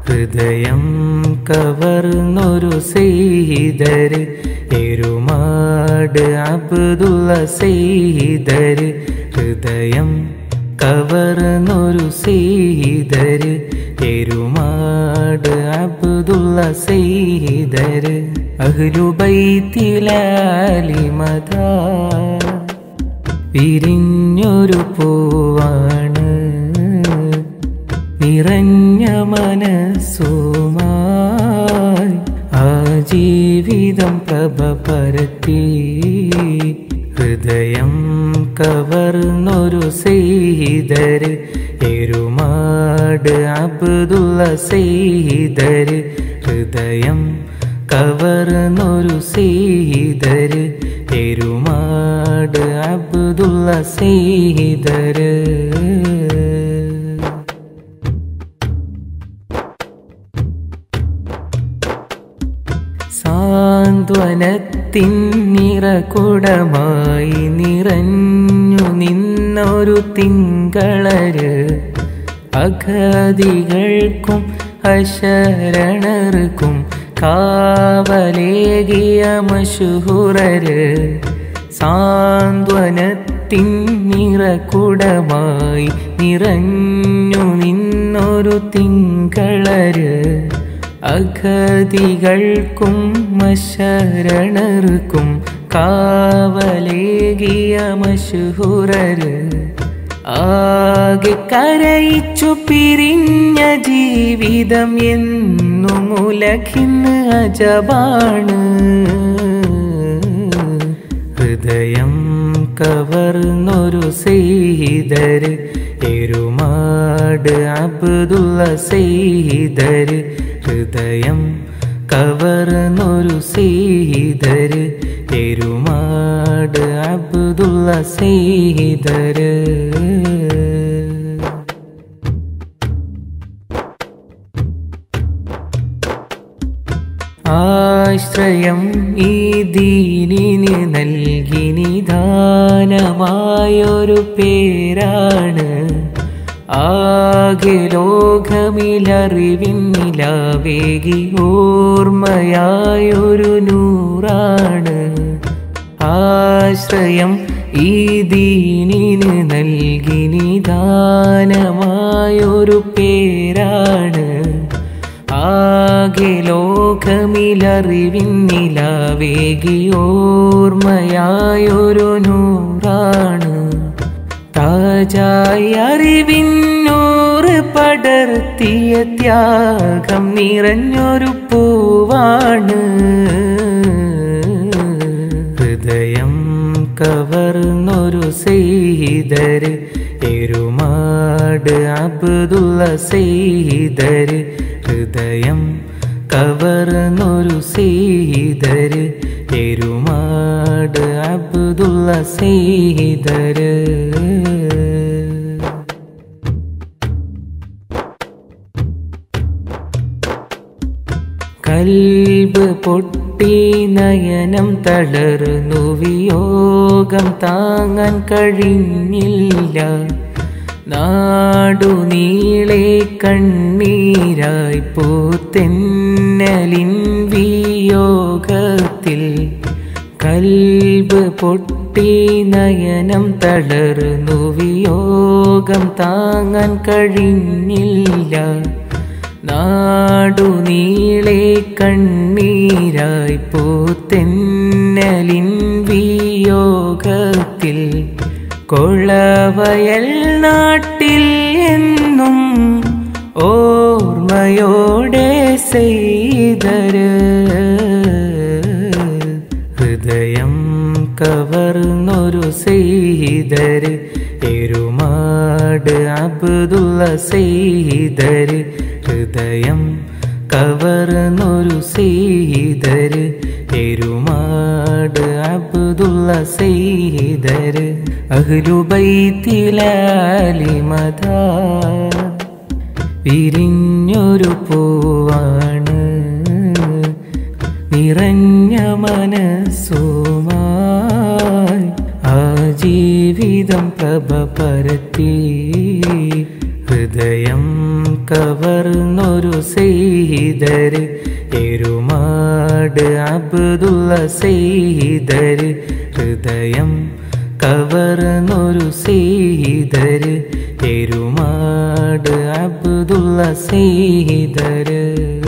ഹൃദയം കവർന്നൊരു സെയ്തര് എരുമാട് അബ്ദുള്ള സെയ്തര് ഹൃദയം കവർന്നൊരു സെയ്തര് എരുമാട് അബ്ദുള്ള സെയ്തര് അഹ്ലുബൈത്തിലാലിമതാ വിരിഞ്ഞൊരു പൂവാണ് നിറഞ്ഞ മനസ്സുമായി ആ ജീവിതം പ്രഭ പരത്തി ഹൃദയം കവർന്നൊരു സെയ്തര് എരുമാട് അബ്ദുള്ള സെയ്തര് ഹൃദയം കവർന്നൊരു സെയ്തര് എരുമാട് അബ്ദുള്ള സെയ്തര് സാന്ത്വനത്തിൻ നിറകുടമായി നിറഞ്ഞു നിന്നൊരു തിങ്കളര് അഗതികൾക്കും അശരണർക്കും കാവലേകിയ മഷുഹുറര് സാന്ത്വനത്തിൻ നിറകുടമായി നിറഞ്ഞു നിന്നൊരു തിങ്കളര് അഗതികൾക്കും മശരണർക്കും കാവലേകിയ മഷുഹുറര് ആകെ കരയിച്ചു പിരിഞ്ഞ ജീവിതം എന്നും ഉലകിന്ന് അജബാണ് ഹൃദയം കവർന്നൊരു സെയ്തര് എരുമാട് അബ്ദുള്ള സെയ്തര് ഹൃദയം കവർന്നൊരു സെയ്തര് എരുമാട് അബ്ദുള്ള സെയ്തര് ആശ്രയം ഈ ദീനിന് നൽകി നിദാനമായൊരു പേരാണ് ആകെ ലോകമിലറിവിന്നിലാവേകി ഓർമ്മയായൊരു നൂറാണ് ആശ്രയം ഈ ദീനിന് നൽകി നിദാനമായൊരു പേരാണ് ആകെ ലോകമിലറിവിന്നിലാവേകി ഓർമ്മയായൊരു നൂറാണ് താജായി അറിവിന്നൂറ് പടർത്തിയ ത്യാഗം നിറഞ്ഞൊരു പൂവാണ് ഹൃദയം കവർന്നൊരു സെയ്തര് എരുമാട് അബ്ദുള്ള സെയ്തര് ഹൃദയം കവർന്നൊരു സെയ്തര് എരുമാട് അബ്ദുള്ള സെയ്തര് കൽബ് പൊട്ടി നയനം തളർന്നു വിയോഗം താങ്ങാൻ കഴിഞ്ഞില്ല നാടു നീളെ കണ്ണീരായി പൂത്തെന്നലിൻ വിയോഗത്തിൽ കൽബ് പൊട്ടി നയനം തളർന്നു വിയോഗം താങ്ങാൻ കഴിഞ്ഞില്ല നാടു നീളെ കണ്ണീരായി പൂത്തെന്നലിൻ വിയോഗത്തിൽ കൊളവയൽ നാട്ടിൽ എന്നും ഓർമ്മയോടെ ചെയ്തര് ഹൃദയം കവർന്നൊരു സെയ്തര് എരുമാട് അബ്ദുള്ള സെയ്തര് ഹൃദയം കവർന്നൊരു സെയ്തര് എരുമാട് അബ്ദുള്ള സെയ്തര് അഹ്ലുബൈത്തിലാലിമതാ വിരിഞ്ഞൊരു പൂവാണ് നിറഞ്ഞ മനസ്സുമായി ആ ജീവിതം പ്രഭ പരത്തി ഹൃദയം കവർന്നൊരു സെയ്തര് എരുമാട് അബ്ദുള്ള സെയ്തര് ഹൃദയം കവർന്നൊരു സെയ്തര് എരുമാട് അബ്ദുള്ള സെയ്തര്